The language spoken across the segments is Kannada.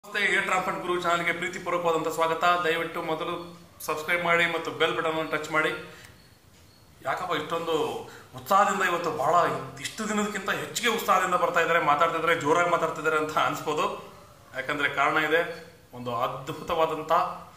ನಮಸ್ತೆ ಏರ್ ಟ್ರಾನ್ಸ್ಪೋರ್ಟ್ ಗುರು ಚಾನಲ್ಗೆ ಪ್ರೀತಿಪೂರ್ವಕವಾದಂಥ ಸ್ವಾಗತ ದಯವಿಟ್ಟು ಮೊದಲು ಸಬ್ಸ್ಕ್ರೈಬ್ ಮಾಡಿ ಮತ್ತು ಬೆಲ್ ಬಟನ್ ಅನ್ನು ಟಚ್ ಮಾಡಿ ಯಾಕಪ್ಪ ಇಷ್ಟೊಂದು ಉತ್ಸಾಹದಿಂದ ಇವತ್ತು ಬಹಳ ಇಷ್ಟು ದಿನದಕ್ಕಿಂತ ಹೆಚ್ಚಿಗೆ ಉತ್ಸಾಹದಿಂದ ಬರ್ತಾ ಇದ್ದಾರೆ ಮಾತಾಡ್ತಿದ್ದಾರೆ ಜೋರಾಗಿ ಮಾತಾಡ್ತಿದ್ದಾರೆ ಅಂತ ಅನ್ಸ್ಬೋದು ಯಾಕಂದ್ರೆ ಕಾರಣ ಇದೆ ಒಂದು ಅದ್ಭುತವಾದಂಥ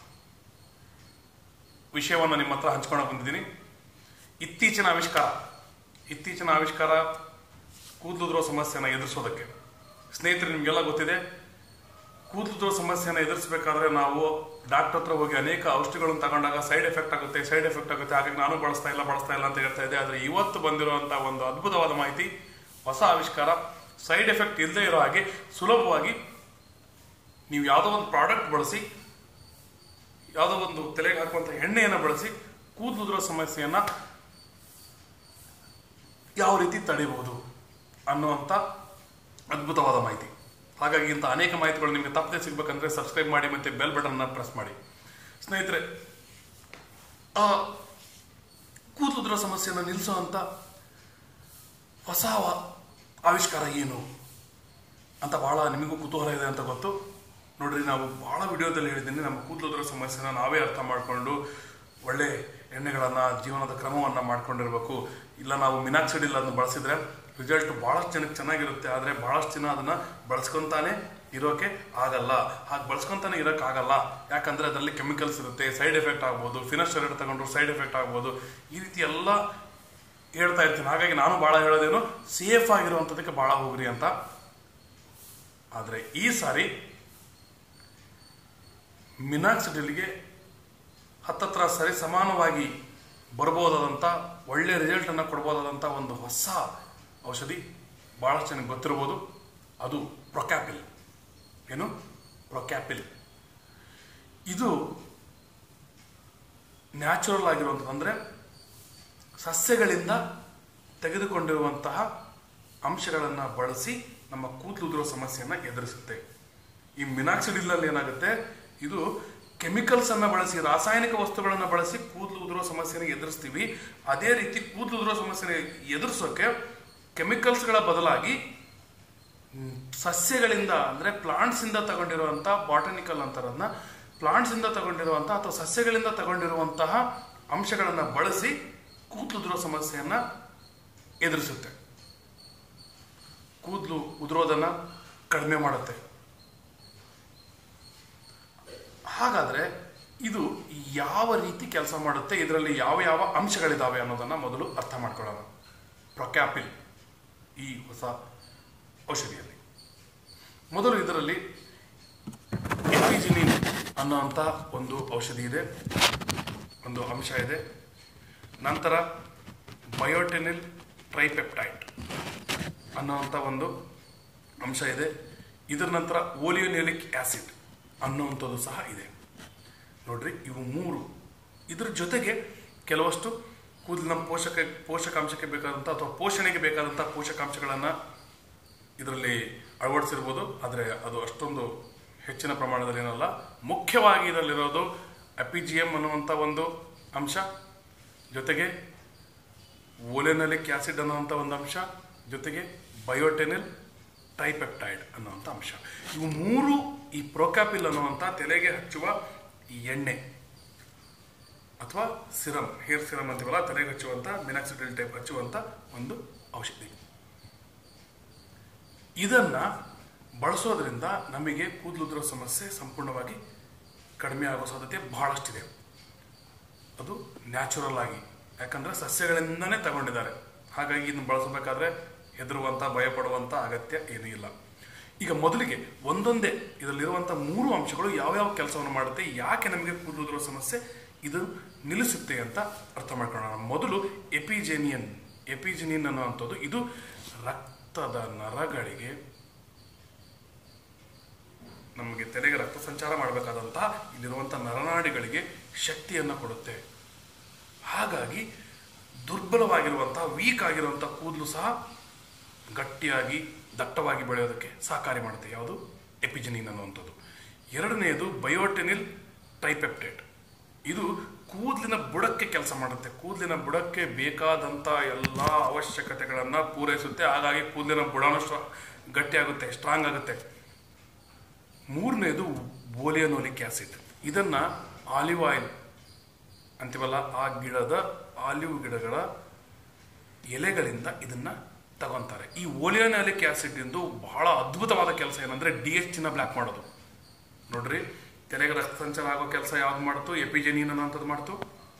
ವಿಷಯವನ್ನು ನಿಮ್ಮ ಹತ್ರ ಹಂಚ್ಕೊಂಡು ಬಂದಿದ್ದೀನಿ ಇತ್ತೀಚಿನ ಆವಿಷ್ಕಾರ ಇತ್ತೀಚಿನ ಆವಿಷ್ಕಾರ ಕೂದಲುದ್ರೋ ಸಮಸ್ಯೆನ ಎದುರಿಸೋದಕ್ಕೆ ಸ್ನೇಹಿತರೆ ನಿಮಗೆಲ್ಲ ಗೊತ್ತಿದೆ ಕೂದಲುದ್ರೋ ಸಮಸ್ಯೆನ ಎದುರಿಸಬೇಕಾದ್ರೆ ನಾವು ಡಾಕ್ಟರ್ ಹತ್ರ ಹೋಗಿ ಅನೇಕ ಔಷಧಿಗಳನ್ನು ತಗೊಂಡಾಗ ಸೈಡ್ ಎಫೆಕ್ಟ್ ಆಗುತ್ತೆ ಸೈಡ್ ಎಫೆಕ್ಟ್ ಆಗುತ್ತೆ ಹಾಗಾಗಿ ನಾನು ಬಳಸ್ತಾ ಇಲ್ಲ ಬಳಸ್ತಾ ಇಲ್ಲ ಅಂತ ಹೇಳ್ತಾ ಇದ್ದೆ ಆದರೆ ಇವತ್ತು ಬಂದಿರುವಂಥ ಒಂದು ಅದ್ಭುತವಾದ ಮಾಹಿತಿ ಹೊಸ ಆವಿಷ್ಕಾರ ಸೈಡ್ ಎಫೆಕ್ಟ್ ಇಲ್ಲದೆ ಇರೋ ಹಾಗೆ ಸುಲಭವಾಗಿ ನೀವು ಯಾವುದೋ ಒಂದು ಪ್ರಾಡಕ್ಟ್ ಬಳಸಿ ಯಾವುದೋ ಒಂದು ತಲೆಗೆ ಹಾಕುವಂಥ ಎಣ್ಣೆಯನ್ನು ಬಳಸಿ ಕೂದಲುದ್ರೋ ಸಮಸ್ಯೆಯನ್ನು ಯಾವ ರೀತಿ ತಡೆಯಬಹುದು ಅನ್ನುವಂಥ ಅದ್ಭುತವಾದ ಮಾಹಿತಿ ಹಾಗಾಗಿ ಇಂಥ ಅನೇಕ ಮಾಹಿತಿಗಳು ನಿಮಗೆ ತಪ್ಪದೆ ಸಿಗ್ಬೇಕಂದ್ರೆ ಸಬ್ಸ್ಕ್ರೈಬ್ ಮಾಡಿ ಮತ್ತೆ ಬೆಲ್ ಬಟನ್ನ ಪ್ರೆಸ್ ಮಾಡಿ ಸ್ನೇಹಿತರೆ ಆ ಕೂದಲುದ್ರೋ ಸಮಸ್ಯೆಯನ್ನು ನಿಲ್ಲಿಸುವಂಥ ಹೊಸ ವ- ಆವಿಷ್ಕಾರ ಏನು ಅಂತ ಬಹಳ ನಿಮಗೂ ಕುತೂಹಲ ಇದೆ ಅಂತ ಗೊತ್ತು ನೋಡ್ರಿ ನಾವು ಬಹಳ ವಿಡಿಯೋದಲ್ಲಿ ಹೇಳಿದ್ದೀನಿ ನಮ್ಮ ಕೂದಲುದ್ರ ಸಮಸ್ಯೆನ ನಾವೇ ಅರ್ಥ ಮಾಡಿಕೊಂಡು ಒಳ್ಳೆ ಎಣ್ಣೆಗಳನ್ನು ಜೀವನದ ಕ್ರಮವನ್ನು ಮಾಡ್ಕೊಂಡಿರ್ಬೇಕು ಇಲ್ಲ ನಾವು ಮಿನಾಕ್ಸಿಡಿಲ್ ಅದನ್ನು ಬಳಸಿದ್ರೆ ರಿಸಲ್ಟ್ ಭಾಳಷ್ಟು ಜನಕ್ಕೆ ಚೆನ್ನಾಗಿರುತ್ತೆ ಆದರೆ ಭಾಳಷ್ಟು ಜನ ಅದನ್ನು ಬಳಸ್ಕೊಂತಾನೆ ಇರೋಕೆ ಆಗಲ್ಲ ಹಾಗೆ ಬಳಸ್ಕೊಂತಾನೆ ಇರೋಕ್ಕಾಗಲ್ಲ ಯಾಕಂದರೆ ಅದರಲ್ಲಿ ಕೆಮಿಕಲ್ಸ್ ಇರುತ್ತೆ ಸೈಡ್ ಎಫೆಕ್ಟ್ ಆಗ್ಬೋದು ಫಿನಸ್ಟೆರೈಡ್ ತಗೊಂಡ್ರು ಸೈಡ್ ಎಫೆಕ್ಟ್ ಆಗ್ಬೋದು ಈ ರೀತಿ ಎಲ್ಲ ಹೇಳ್ತಾ ಇರ್ತೀನಿ ಹಾಗಾಗಿ ನಾನು ಭಾಳ ಹೇಳೋದೇನು ಸೇಫ್ ಆಗಿರುವಂಥದ್ದಕ್ಕೆ ಭಾಳ ಹೋಗ್ರಿ ಅಂತ ಆದರೆ ಈ ಸಾರಿ ಮಿನಾಕ್ಸಿಡಿಲ್ಗೆ ಹತ್ತತ್ರ ಸರಿ ಸಮಾನವಾಗಿ ಬರ್ಬೋದಾದಂಥ ಒಳ್ಳೆ ರಿಸಲ್ಟನ್ನು ಕೊಡ್ಬೋದಾದಂಥ ಒಂದು ಹೊಸ ಔಷಧಿ ಭಾಳಷ್ಟು ಜನಕ್ಕೆ ಗೊತ್ತಿರ್ಬೋದು ಅದು ಪ್ರೊಕ್ಯಾಪಿಲ್ ಏನು ಪ್ರೊಕ್ಯಾಪಿಲ್ ಇದು ನ್ಯಾಚುರಲ್ ಆಗಿರುವಂಥದ್ದು ಅಂದರೆ ಸಸ್ಯಗಳಿಂದ ತೆಗೆದುಕೊಂಡಿರುವಂತಹ ಅಂಶಗಳನ್ನು ಬಳಸಿ ನಮ್ಮ ಕೂದಲುದುರೋ ಸಮಸ್ಯೆಯನ್ನು ಎದುರಿಸುತ್ತೆ ಈ ಮಿನಾಕ್ಸಿಡಿಲ್ಲಲ್ಲಿ ಏನಾಗುತ್ತೆ ಇದು ಕೆಮಿಕಲ್ಸ್ ಅನ್ನ ಬಳಸಿ ರಾಸಾಯನಿಕ ವಸ್ತುಗಳನ್ನು ಬಳಸಿ ಕೂದಲು ಉದುರೋ ಸಮಸ್ಯೆನ ಎದುರಿಸ್ತೀವಿ ಅದೇ ರೀತಿ ಕೂದಲು ಉದುರೋ ಸಮಸ್ಯೆನ ಎದುರಿಸೋಕೆ ಕೆಮಿಕಲ್ಸ್ಗಳ ಬದಲಾಗಿ ಮ್, ಸಸ್ಯಗಳಿಂದ ಅಂದರೆ ಪ್ಲಾಂಟ್ಸಿಂದ ತಗೊಂಡಿರುವಂಥ ಬಾಟನಿಕಲ್ ಅಂತಾರನ್ನ ಪ್ಲಾಂಟ್ಸಿಂದ ತಗೊಂಡಿರುವಂಥ ಅಥವಾ ಸಸ್ಯಗಳಿಂದ ತಗೊಂಡಿರುವಂತಹ ಅಂಶಗಳನ್ನು ಬಳಸಿ ಕೂದಲುದುರೋ ಸಮಸ್ಯೆಯನ್ನು ಎದುರಿಸುತ್ತೆ ಕೂದಲು ಉದುರೋದನ್ನು ಕಡಿಮೆ ಮಾಡುತ್ತೆ ಹಾಗಾದ್ರೆ ಇದು ಯಾವ ರೀತಿ ಕೆಲಸ ಮಾಡುತ್ತೆ ಇದರಲ್ಲಿ ಯಾವ ಯಾವ ಅಂಶಗಳಿದಾವೆ ಅನ್ನೋದನ್ನ ಮೊದಲು ಅರ್ಥ ಮಾಡ್ಕೊಳ್ಳೋಣ ಪ್ರೊಕ್ಯಾಪಿಲ್ ಈ ಹೊಸ ಔಷಧಿಯಲ್ಲಿ ಮೊದಲು ಇದರಲ್ಲಿ ಎಪಿಜಿನಿನ್ ಅನ್ನೋಂಥ ಒಂದು ಔಷಧಿ ಇದೆ ಒಂದು ಅಂಶ ಇದೆ ನಂತರ ಬಯೋಟೆನಿಲ್ ಟ್ರೈಪೆಪ್ಟೈಡ್ ಅನ್ನೋಂಥ ಒಂದು ಅಂಶ ಇದೆ ಇದರ ನಂತರ ಓಲಿಯೋನೆಲಿಕ್ ಆಸಿಡ್ ಅನ್ನೋವಂಥದ್ದು ಸಹ ಇದೆ ನೋಡ್ರಿ ಇವು ಮೂರು ಇದ್ರ ಜೊತೆಗೆ ಕೆಲವಷ್ಟು ಕೂದಲಿನ ಪೋಷಕ ಪೋಷಕಾಂಶಕ್ಕೆ ಬೇಕಾದಂಥ ಅಥವಾ ಪೋಷಣೆಗೆ ಬೇಕಾದಂಥ ಪೋಷಕಾಂಶಗಳನ್ನು ಇದರಲ್ಲಿ ಅಳವಡಿಸಿರ್ಬೋದು ಆದರೆ ಅದು ಅಷ್ಟೊಂದು ಹೆಚ್ಚಿನ ಪ್ರಮಾಣದಲ್ಲಿ ಏನಲ್ಲ ಮುಖ್ಯವಾಗಿ ಇದರಲ್ಲಿರೋದು ಅಪಿಜಿಎಂ ಅನ್ನುವಂಥ ಒಂದು ಅಂಶ ಜೊತೆಗೆ ಓಲೆನಲಿಕ್ ಆಸಿಡ್ ಅನ್ನುವಂಥ ಒಂದು ಅಂಶ ಜೊತೆಗೆ ಬಯೋಟೆನಿಲ್ ಟೈಪೆಪ್ಟೈಡ್ ಅನ್ನುವಂಥ ಅಂಶ ಇವು ಮೂರು ಈ ಪ್ರೊಕ್ಯಾಪಿಲ್ ಅನ್ನುವಂಥ ತಲೆಗೆ ಹಚ್ಚುವ ಈ ಎಣ್ಣೆ ಅಥವಾ ಸಿರಮ್ ಹೇರ್ ಸಿರಮ್ ಅಂತೀವಲ್ಲ ತಲೆಗೆ ಹಚ್ಚುವಂಥ ಮಿನಾಕ್ಸಿಡಿಲ್ ಟೈಪ್ ಹಚ್ಚುವಂಥ ಒಂದು ಔಷಧಿ ಇದನ್ನ ಬಳಸೋದ್ರಿಂದ ನಮಗೆ ಕೂದಲುದ್ರೋ ಸಮಸ್ಯೆ ಸಂಪೂರ್ಣವಾಗಿ ಕಡಿಮೆ ಆಗೋ ಸಾಧ್ಯತೆ ಬಹಳಷ್ಟಿದೆ ಅದು ನ್ಯಾಚುರಲ್ ಆಗಿ ಯಾಕಂದ್ರೆ ಸಸ್ಯಗಳಿಂದನೇ ತಗೊಂಡಿದ್ದಾರೆ ಹಾಗಾಗಿ ಇದನ್ನು ಬಳಸಬೇಕಾದ್ರೆ ಹೆದರುವಂಥ ಭಯಪಡುವಂಥ ಅಗತ್ಯ ಏನೂ ಇಲ್ಲ ಈಗ ಮೊದಲಿಗೆ ಒಂದೊಂದೇ ಇದರಲ್ಲಿರುವಂಥ ಮೂರು ಅಂಶಗಳು ಯಾವ್ಯಾವ ಕೆಲಸವನ್ನು ಮಾಡುತ್ತೆ ಯಾಕೆ ನಮಗೆ ಕೂದಲುದ್ರೋ ಸಮಸ್ಯೆ ಇದು ನಿಲ್ಲಿಸುತ್ತೆ ಅಂತ ಅರ್ಥ ಮಾಡ್ಕೊಳ್ಳೋಣ ಮೊದಲು ಎಪಿಜೆನಿಯನ್ ಎಪಿಜೆನಿಯನ್ ಅನ್ನುವಂಥದ್ದು ಇದು ರಕ್ತದ ನರಗಳಿಗೆ ನಮಗೆ ತಲೆಗೆ ರಕ್ತ ಸಂಚಾರ ಮಾಡಬೇಕಾದಂತಹ ಇಲ್ಲಿರುವಂಥ ನರನಾಡಿಗಳಿಗೆ ಶಕ್ತಿಯನ್ನು ಕೊಡುತ್ತೆ ಹಾಗಾಗಿ ದುರ್ಬಲವಾಗಿರುವಂತಹ ವೀಕ್ ಆಗಿರುವಂಥ ಕೂದಲು ಸಹ ಗಟ್ಟಿಯಾಗಿ ದಟ್ಟವಾಗಿ ಬೆಳೆಯೋದಕ್ಕೆ ಸಹಕಾರಿ ಮಾಡುತ್ತೆ ಯಾವುದು ಎಪಿಜನಿನ್ ಅನ್ನುವಂಥದ್ದು ಎರಡನೆಯದು ಬಯೋಟೆನಿಲ್ ಟ್ರೈಪೆಪ್ಟೇಟ್ ಇದು ಕೂದಲಿನ ಬುಡಕ್ಕೆ ಕೆಲಸ ಮಾಡುತ್ತೆ ಕೂದಲಿನ ಬುಡಕ್ಕೆ ಬೇಕಾದಂಥ ಎಲ್ಲ ಅವಶ್ಯಕತೆಗಳನ್ನು ಪೂರೈಸುತ್ತೆ ಹಾಗಾಗಿ ಕೂದಲಿನ ಬುಡನೂ ಸ್ಟ್ರಾ ಗಟ್ಟಿಯಾಗುತ್ತೆ ಸ್ಟ್ರಾಂಗ್ ಆಗುತ್ತೆ ಮೂರನೇದು ಓಲಿಯನೋಲಿಕ್ ಆಸಿಡ್ ಇದನ್ನ ಆಲಿವ್ ಆಯಿಲ್ ಅಂತೀವಲ್ಲ ಆ ಗಿಡದ ಆಲಿವ್ ಗಿಡಗಳ ಎಲೆಗಳಿಂದ ಇದನ್ನ ತಗೊಂತಾರೆ ಈ ಓಲಿಯನಾಲಿಕ್ ಆಸಿಡ್ ಇಂದು ಬಹಳ ಅದ್ಭುತವಾದ ಕೆಲಸ ಏನಂದ್ರೆ ಡಿ ಎಚ್ ನ ಬ್ಲಾಕ್ ಮಾಡೋದು ನೋಡ್ರಿ ತಲೆಗೆ ರಕ್ತ ಸಂಚಾರ ಆಗೋ ಕೆಲಸ ಯಾವ್ದು ಮಾಡ್ತು ಎಪಿಜೆನಿನ್ ಅನ್ನೋಂಥದ್ದು ಮಾಡ್ತು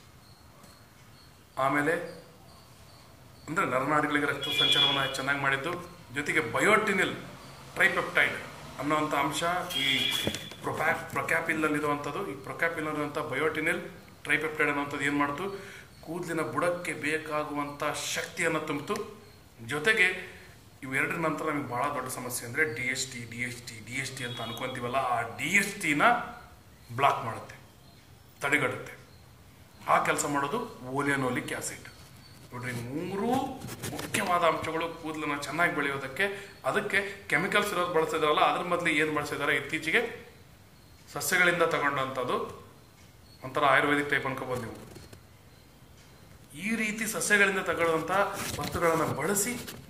ಆಮೇಲೆ ಅಂದ್ರೆ ನರನಾಡಿಗಳಿಗೆ ರಕ್ತ ಸಂಚಾರವನ್ನು ಚೆನ್ನಾಗಿ ಮಾಡಿದ್ದು ಜೊತೆಗೆ ಬಯೋಟಿನಿಲ್ ಟ್ರೈಪೆಪ್ಟೈಡ್ ಅನ್ನೋಂಥ ಅಂಶ ಈ ಪ್ರೊಪ್ಯಾ ಪ್ರೊಕ್ಯಾಪಿಲ್ ಅಲ್ಲಿರುವಂಥದ್ದು ಈ ಪ್ರೊಕ್ಯಾಪಿಲ್ ಅನ್ನುವಂಥ ಬಯೋಟಿನಿಲ್ ಟ್ರೈಪೆಪ್ಟೈಡ್ ಅನ್ನೋಂಥದ್ದು ಏನು ಮಾಡ್ತು ಕೂದಲಿನ ಬುಡಕ್ಕೆ ಬೇಕಾಗುವಂಥ ಶಕ್ತಿಯನ್ನು ತುಂಬಿತು ಜೊತೆಗೆ ಇವೆರಡರ ನಂತರ ನಮಗೆ ಬಹಳ ದೊಡ್ಡ ಸಮಸ್ಯೆ ಅಂದರೆ D S T D S T D S T ಅಂತ ಅನ್ಕೊಂತೀವಲ್ಲ ಆ ಡಿ ಎಸ್ ಟಿನ ಬ್ಲಾಕ್ ಮಾಡುತ್ತೆ ತಡೆಗಟ್ಟುತ್ತೆ ಆ ಕೆಲಸ ಮಾಡೋದು ಓಲಿಯನೋಲಿಕ್ ಆಸಿಡ್ ನೋಡ್ರಿ ಮೂರೂ ಮುಖ್ಯವಾದ ಅಂಶಗಳು ಕೂದಲನ್ನ ಚೆನ್ನಾಗಿ ಬೆಳೆಯೋದಕ್ಕೆ ಅದಕ್ಕೆ ಕೆಮಿಕಲ್ಸ್ ಇರೋದು ಬಳಸಿದಾರಲ್ಲ ಅದ್ರ ಬದಲು ಏನು ಬಳಸಿದ್ದಾರೆ ಇತ್ತೀಚೆಗೆ ಸಸ್ಯಗಳಿಂದ ತಗೊಂಡಂಥದ್ದು ಒಂಥರ ಆಯುರ್ವೇದಿಕ್ ಟೈಪ್ ಅನ್ಕೋಬೋದು ನೀವು ಈ ರೀತಿ ಸಸ್ಯಗಳಿಂದ ತಗೊಳ್ಳುವಂಥ ವಸ್ತುಗಳನ್ನು ಬಳಸಿ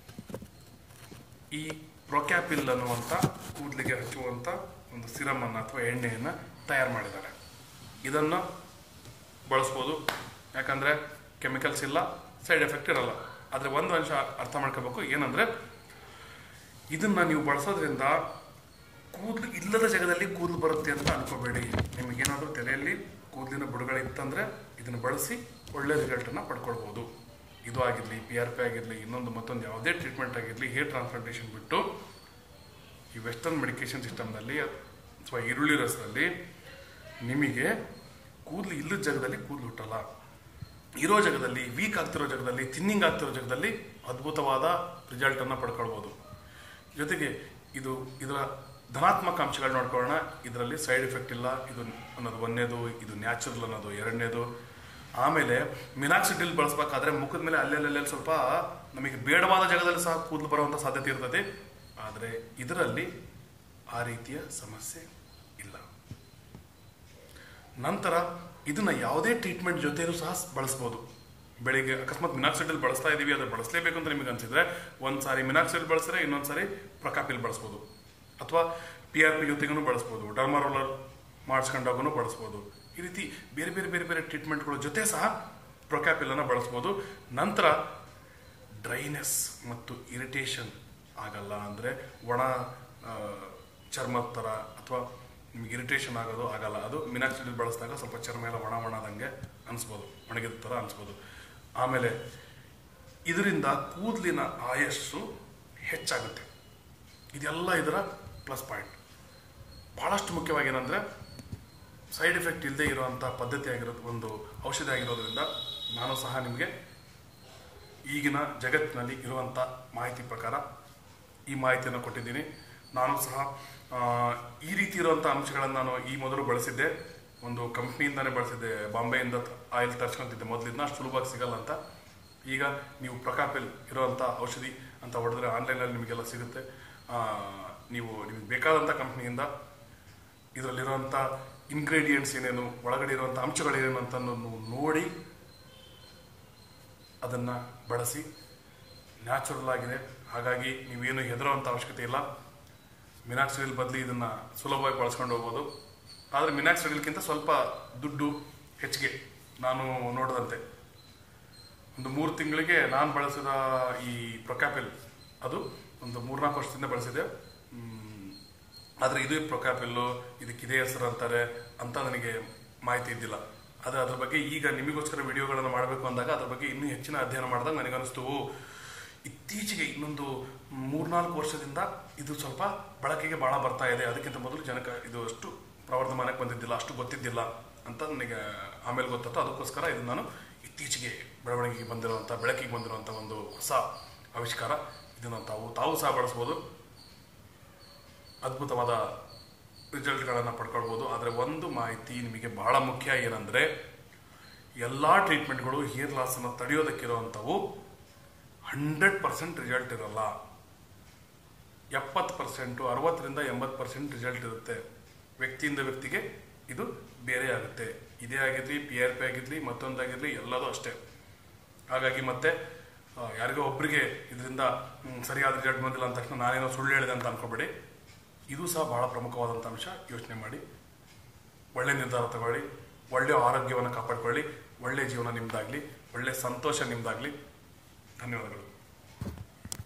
ಈ ಪ್ರೊಕ್ಯಾಪಿಲ್ ಅನ್ನುವಂಥ ಕೂದಲಿಗೆ ಹಚ್ಚುವಂಥ ಒಂದು ಸಿರಮ್ ಅನ್ನು ಅಥವಾ ಎಣ್ಣೆಯನ್ನು ತಯಾರು ಮಾಡಿದ್ದಾರೆ ಇದನ್ನು ಬಳಸ್ಬೋದು ಯಾಕಂದರೆ ಕೆಮಿಕಲ್ಸ್ ಇಲ್ಲ ಸೈಡ್ ಎಫೆಕ್ಟ್ ಇರಲ್ಲ ಆದರೆ ಒಂದು ಅಂಶ ಅರ್ಥ ಮಾಡ್ಕೋಬೇಕು ಏನಂದರೆ ಇದನ್ನು ನೀವು ಬಳಸೋದ್ರಿಂದ ಕೂದಲು ಇಲ್ಲದ ಜಾಗದಲ್ಲಿ ಕೂದಲು ಬರುತ್ತೆ ಅಂತ ಅನ್ಕೋಬೇಡಿ ನಿಮಗೇನಾದರೂ ತಲೆಯಲ್ಲಿ ಕೂದಲಿನ ಬುಡಗಳಿತ್ತಂದರೆ ಇದನ್ನು ಬಳಸಿ ಒಳ್ಳೆ ರಿಸಲ್ಟನ್ನು ಪಡ್ಕೊಳ್ಬೋದು ಇದು ಆಗಿರಲಿ ಪಿ ಆರ್ ಪಿ ಆಗಿರಲಿ ಇನ್ನೊಂದು ಮತ್ತೊಂದು ಯಾವುದೇ ಟ್ರೀಟ್ಮೆಂಟ್ ಆಗಿರಲಿ ಹೇರ್ ಟ್ರಾನ್ಸ್ಪ್ಲಾಂಟೇಷನ್ ಬಿಟ್ಟು ಈ ವೆಸ್ಟರ್ನ್ ಮೆಡಿಕೇಶನ್ ಸಿಸ್ಟಮ್ನಲ್ಲಿ ಅಥವಾ ಈರುಳ್ಳಿ ರಸದಲ್ಲಿ ನಿಮಗೆ ಕೂದಲು ಇಲ್ಲದ ಜಾಗದಲ್ಲಿ ಕೂದಲು ಹುಟ್ಟಲ್ಲ ಇರೋ ಜಾಗದಲ್ಲಿ ವೀಕ್ ಆಗ್ತಿರೋ ಜಾಗದಲ್ಲಿ ಥಿನ್ನಿಂಗ್ ಆಗ್ತಿರೋ ಜಾಗದಲ್ಲಿ ಅದ್ಭುತವಾದ ರಿಸಲ್ಟನ್ನು ಪಡ್ಕೊಳ್ಬೋದು ಜೊತೆಗೆ ಇದು ಇದರ ಧನಾತ್ಮಕ ಅಂಶಗಳು ನೋಡ್ಕೊಳ್ಳೋಣ ಇದರಲ್ಲಿ ಸೈಡ್ ಎಫೆಕ್ಟ್ ಇಲ್ಲ ಇದು ಅನ್ನೋದು ಒಂದನೇದು ಇದು ನ್ಯಾಚುರಲ್ ಅನ್ನೋದು ಎರಡನೇದು ಆಮೇಲೆ ಮಿನಾಕ್ಸಿಡಿಲ್ ಬಳಸಬೇಕಾದ್ರೆ ಮುಖದ ಮೇಲೆ ಅಲ್ಲೆಲ್ಲೆಲ್ಲ ಸ್ವಲ್ಪ ನಮಗೆ ಬೇಡವಾದ ಜಾಗದಲ್ಲಿ ಸಹ ಕೂದಲು ಬರುವಂಥ ಸಾಧ್ಯತೆ ಇರ್ತದೆ ಆದರೆ ಇದರಲ್ಲಿ ಆ ರೀತಿಯ ಸಮಸ್ಯೆ ಇಲ್ಲ ನಂತರ ಇದನ್ನ ಯಾವುದೇ ಟ್ರೀಟ್ಮೆಂಟ್ ಜೊತೆನೂ ಸಹ ಬಳಸ್ಬೋದು ಬೆಳಿಗ್ಗೆ ಅಕಸ್ಮಾತ್ ಮಿನಾಕ್ಸಿಡಿಲ್ ಬಳಸ್ತಾ ಇದೀವಿ ಅದು ಬಳಸಲೇಬೇಕು ಅಂತ ನಿಮಗೆ ಅನ್ಸಿದ್ರೆ ಒಂದು ಸಾರಿ ಮಿನಾಕ್ಸಿಡಿಲ್ ಬಳಸಿದ್ರೆ ಇನ್ನೊಂದು ಸಾರಿ ಪ್ರೊಕಾಪಿಲ್ ಬಳಸ್ಬೋದು ಅಥವಾ ಪಿ ಆರ್ ಪಿ ಜೊತೆಗೂ ಬಳಸ್ಬೋದು ಡರ್ಮಾರೋಲರ್ ಮಾಡಿಸ್ಕೊಂಡಾಗೂ ಬಳಸ್ಬೋದು ಈ ರೀತಿ ಬೇರೆ ಬೇರೆ ಬೇರೆ ಬೇರೆ ಟ್ರೀಟ್ಮೆಂಟ್ಗಳ ಜೊತೆ ಸಹ ಪ್ರೊಕ್ಯಾಪಿಲನ್ನು ಬಳಸ್ಬೋದು ನಂತರ ಡ್ರೈನೆಸ್ ಮತ್ತು ಇರಿಟೇಷನ್ ಆಗಲ್ಲ ಅಂದರೆ ಒಣ ಆ, ಚರ್ಮದ ಥರ ಅಥವಾ ನಿಮ್ಗೆ ಇರಿಟೇಷನ್ ಆಗೋದು ಆಗಲ್ಲ ಅದು ಮಿನಾಕ್ಸಿಡಿಲ್ ಬಳಸಿದಾಗ ಸ್ವಲ್ಪ ಚರ್ಮ ಎಲ್ಲ ಒಣ ಒಣದಂಗೆ ಅನಿಸ್ಬೋದು ಒಣಗಿದ ಥರ ಅನಿಸ್ಬೋದು ಆಮೇಲೆ ಇದರಿಂದ ಕೂದಲಿನ ಆಯಸ್ಸು ಹೆಚ್ಚಾಗುತ್ತೆ ಇದೆಲ್ಲ ಇದರ ಪ್ಲಸ್ ಪಾಯಿಂಟ್ ಭಾಳಷ್ಟು ಮುಖ್ಯವಾಗಿ ಏನಂದರೆ ಸೈಡ್ ಎಫೆಕ್ಟ್ ಇಲ್ಲದೆ ಇರುವಂಥ ಪದ್ಧತಿ ಆಗಿರೋದು ಒಂದು ಔಷಧಿ ಆಗಿರೋದ್ರಿಂದ ನಾನು ಸಹ ನಿಮಗೆ ಈಗಿನ ಜಗತ್ತಿನಲ್ಲಿ ಇರುವಂಥ ಮಾಹಿತಿ ಪ್ರಕಾರ ಈ ಮಾಹಿತಿಯನ್ನು ಕೊಟ್ಟಿದ್ದೀನಿ ನಾನು ಸಹ ಆ, ಈ ರೀತಿ ಇರುವಂಥ ಅಂಶಗಳನ್ನು ನಾನು ಈ ಮೊದಲು ಬಳಸಿದ್ದೆ ಒಂದು ಕಂಪ್ನಿಯಿಂದನೇ ಬಳಸಿದ್ದೆ ಬಾಂಬೆಯಿಂದ ಆಯಿಲ್ ತರಿಸ್ಕೊಂತಿದ್ದೆ ಮೊದಲಿಂದ ಅಷ್ಟು ಸುಲಭವಾಗಿ ಸಿಗಲ್ಲ ಅಂತ ಈಗ ನೀವು ಪ್ರಕಾಪಿಲ್ ಇರುವಂಥ ಔಷಧಿ ಅಂತ ಹೊಡೆದ್ರೆ ಆನ್ಲೈನಲ್ಲಿ ನಿಮಗೆಲ್ಲ ಸಿಗುತ್ತೆ ಆ, ನೀವು ನಿಮಗೆ ಬೇಕಾದಂಥ ಕಂಪ್ನಿಯಿಂದ ಇದರಲ್ಲಿರುವಂಥ ಇಂಗ್ರೀಡಿಯೆಂಟ್ಸ್ ಏನೇನು ಒಳಗಡೆ ಇರುವಂಥ ಅಂಶಗಳೇನೇನು ಅಂತ ನೋಡಿ ಅದನ್ನು ಬಳಸಿ ನ್ಯಾಚುರಲ್ ಆಗಿದೆ ಹಾಗಾಗಿ ನೀವೇನು ಹೆದರುವಂಥ ಅವಶ್ಯಕತೆ ಇಲ್ಲ ಮಿನಾಕ್ಸಿಡಿಲ್ ಬದಲು ಇದನ್ನು ಸುಲಭವಾಗಿ ಬಳಸ್ಕೊಂಡು ಹೋಗ್ಬೋದು ಆದರೆ ಮಿನಾಕ್ಸಿಡಿಲ್ಗಿಂತ ಸ್ವಲ್ಪ ದುಡ್ಡು ಹೆಚ್ಚಿಗೆ ನಾನು ನೋಡಿದಂತೆ ಒಂದು ಮೂರು ತಿಂಗಳಿಗೆ ನಾನು ಬಳಸಿದ ಈ ಪ್ರೊಕ್ಯಾಪಿಲ್ ಅದು ಒಂದು ಮೂರ್ನಾಲ್ಕು ವರ್ಷದಿಂದ ಬಳಸಿದೆ ಮ್, ಆದರೆ ಇದು ಪ್ರೊಕ್ಯಾಪಿಲ್ಲು ಇದಕ್ಕಿದೆ ಹೆಸರು ಅಂತಾರೆ ಅಂತ ನನಗೆ ಮಾಹಿತಿ ಇದ್ದಿಲ್ಲ ಆದರೆ ಅದ್ರ ಬಗ್ಗೆ ಈಗ ನಿಮಗೋಸ್ಕರ ವಿಡಿಯೋಗಳನ್ನು ಮಾಡಬೇಕು ಅಂದಾಗ ಅದ್ರ ಬಗ್ಗೆ ಇನ್ನೂ ಹೆಚ್ಚಿನ ಅಧ್ಯಯನ ಮಾಡಿದಾಗ ನನಗನ್ನಿಸ್ತು ಓ, ಇತ್ತೀಚೆಗೆ ಇನ್ನೊಂದು ಮೂರ್ನಾಲ್ಕು ವರ್ಷದಿಂದ ಇದು ಸ್ವಲ್ಪ ಬಳಕೆಗೆ ಭಾಳ ಬರ್ತಾ ಇದೆ ಅದಕ್ಕಿಂತ ಮೊದಲು ಜನಕ್ಕೆ ಇದು ಅಷ್ಟು ಪ್ರವರ್ಧಮಾನಕ್ಕೆ ಬಂದಿದ್ದಿಲ್ಲ ಅಷ್ಟು ಗೊತ್ತಿದ್ದಿಲ್ಲ ಅಂತ ನನಗೆ ಆಮೇಲೆ ಗೊತ್ತಾಯ್ತು ಅದಕ್ಕೋಸ್ಕರ ಇದು ನಾನು ಇತ್ತೀಚೆಗೆ ಬೆಳವಣಿಗೆಗೆ ಬಂದಿರುವಂಥ ಬೆಳಕಿಗೆ ಬಂದಿರುವಂಥ ಒಂದು ಹೊಸ ಆವಿಷ್ಕಾರ ಇದನ್ನು ತಾವು ತಾವು ಸಹ ಬಳಸ್ಬೋದು ಅದ್ಭುತವಾದ ರಿಸಲ್ಟ್ಗಳನ್ನು ಪಡ್ಕೊಳ್ಬೋದು ಆದರೆ ಒಂದು ಮಾಹಿತಿ ನಿಮಗೆ ಬಹಳ ಮುಖ್ಯ ಏನಂದರೆ ಎಲ್ಲ ಟ್ರೀಟ್ಮೆಂಟ್ಗಳು ಹೇರ್ ಲಾಸನ್ನು ತಡೆಯೋದಕ್ಕಿರುವಂಥವು ಹಂಡ್ರೆಡ್ ಪರ್ಸೆಂಟ್ ರಿಸಲ್ಟ್ ಇರಲ್ಲ ಎಪ್ಪತ್ತು ಪರ್ಸೆಂಟು ಅರವತ್ತರಿಂದ ಎಂಬತ್ತು ಪರ್ಸೆಂಟ್ ರಿಸಲ್ಟ್ ಇರುತ್ತೆ ವ್ಯಕ್ತಿಯಿಂದ ವ್ಯಕ್ತಿಗೆ ಇದು ಬೇರೆ ಆಗುತ್ತೆ ಇದೇ ಆಗಿರಲಿ ಪಿ ಆರ್ ಪಿ ಆಗಿರಲಿ ಮತ್ತೊಂದಾಗಿರಲಿ ಎಲ್ಲದೂ ಅಷ್ಟೇ ಹಾಗಾಗಿ ಮತ್ತೆ ಆ, ಯಾರಿಗೋ ಒಬ್ಬರಿಗೆ ಇದರಿಂದ ಮ್, ಸರಿಯಾದ ರಿಸಲ್ಟ್ ಬಂದಿಲ್ಲ ಅಂದ ತಕ್ಷಣ ನಾನೇನೋ ಸುಳ್ಳು ಹೇಳಿದೆ ಅಂತ ಅನ್ಕೋಬೇಡಿ ಇದು ಸಹ ಬಹಳ ಪ್ರಮುಖವಾದಂಥ ಅಂಶ ಯೋಚನೆ ಮಾಡಿ ಒಳ್ಳೆ ನಿರ್ಧಾರ ತಗೊಳ್ಳಿ ಒಳ್ಳೆಯ ಆರೋಗ್ಯವನ್ನು ಕಾಪಾಡಿಕೊಳ್ಳಿ ಒಳ್ಳೆಯ ಜೀವನ ನಿಮ್ಮದಾಗಲಿ ಒಳ್ಳೆಯ ಸಂತೋಷ ನಿಮ್ಮದಾಗಲಿ ಧನ್ಯವಾದಗಳು